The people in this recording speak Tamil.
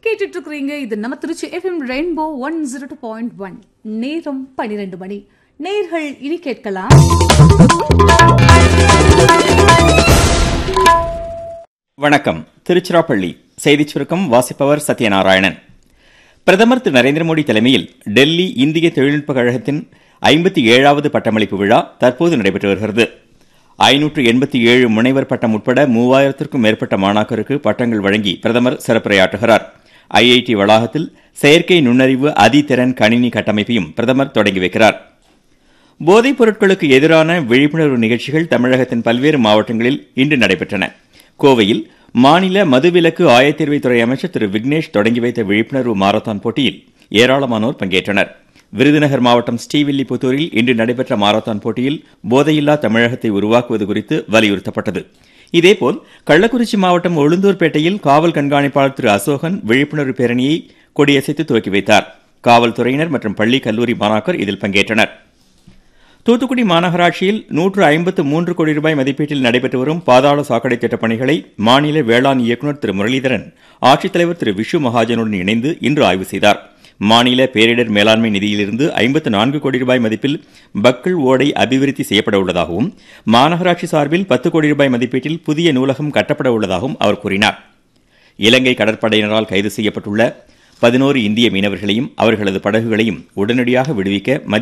கேட்டுட்டு இருக்கிறீங்க இது நம்ம Trichy FM rainbow one zero two point one நேரம் பன்னிரெண்டு மணி நேர்கள் இனி கேட்கலாம் வணக்கம் திருச்சிராப்பள்ளி செய்திச் சுருக்கம் வாசிப்பவர் சத்யநாராயணன் பிரதமர் திரு நரேந்திர மோடி தலைமையில் டெல்லி இந்திய தொழில்நுட்ப கழகத்தின் ஐம்பத்தி ஏழாவது பட்டமளிப்பு விழா தற்போது நடைபெற்று வருகிறது ஐநூற்று எண்பத்தி ஏழு முனைவர் பட்டம் உட்பட மூவாயிரத்திற்கும் மேற்பட்ட மாணாக்கருக்கு பட்டங்கள் வழங்கி பிரதமர் சிறப்புரையாற்றுகிறார் ஐஐடி வளாகத்தில் செயற்கை நுண்ணறிவு அதிதிறன் கணினி கட்டமைப்பையும் பிரதமர் தொடங்கி வைக்கிறார் போதைப் பொருட்களுக்கு எதிரான விழிப்புணர்வு நிகழ்ச்சிகள் தமிழகத்தின் பல்வேறு மாவட்டங்களில் இன்று நடைபெற்றன கோவையில் மாநில மதுவிலக்கு ஆயத்தீர்வைத்துறை அமைச்சர் திரு விக்னேஷ் தொடங்கி வைத்த விழிப்புணர்வு மாரத்தான் போட்டியில் ஏராளமானோர் பங்கேற்றனர் விருதுநகர் மாவட்டம் ஸ்ரீவில்லிபுத்தூரில் இன்று நடைபெற்ற மாரத்தான் போட்டியில் போதையில்லா தமிழகத்தை உருவாக்குவது குறித்து வலியுறுத்தப்பட்டது இதேபோல் கள்ளக்குறிச்சி மாவட்டம் உளுந்தூர்பேட்டையில் காவல் கண்காணிப்பாளர் திரு அசோகன் விழிப்புணர்வு பேரணியை கொடியசைத்து துவக்கி வைத்தார் காவல்துறையினர் மற்றும் பள்ளி கல்லூரி மாணாக்கர் இதில் பங்கேற்றனர் தூத்துக்குடி மாநகராட்சியில் நூற்று ஐம்பத்து மூன்று கோடி ரூபாய் மதிப்பீட்டில் நடைபெற்று வரும் பாதாள சாக்கடை திட்டப் பணிகளை மாநில வேளாண் இயக்குநர் திரு முரளிதரன் ஆட்சித்தலைவர் திரு விஷு மகாஜனுடன் இணைந்து இன்று ஆய்வு செய்தார் மாநில பேரிடர் மேலாண்மை நிதியிலிருந்து ஐம்பத்து நான்கு கோடி ரூபாய் மதிப்பில் பக்கல் ஓடை அபிவிருத்தி செய்யப்பட உள்ளதாகவும் மாநகராட்சி சார்பில் பத்து கோடி ரூபாய் மதிப்பீட்டில் புதிய நூலகம் கட்டப்பட உள்ளதாகவும் அவர் கூறினார் இலங்கை கடற்படையினரால் கைது செய்யப்பட்டுள்ள பதினோரு இந்திய மீனவர்களையும் அவர்களது படகுகளையும் உடனடியாக விடுவிக்க மத்திய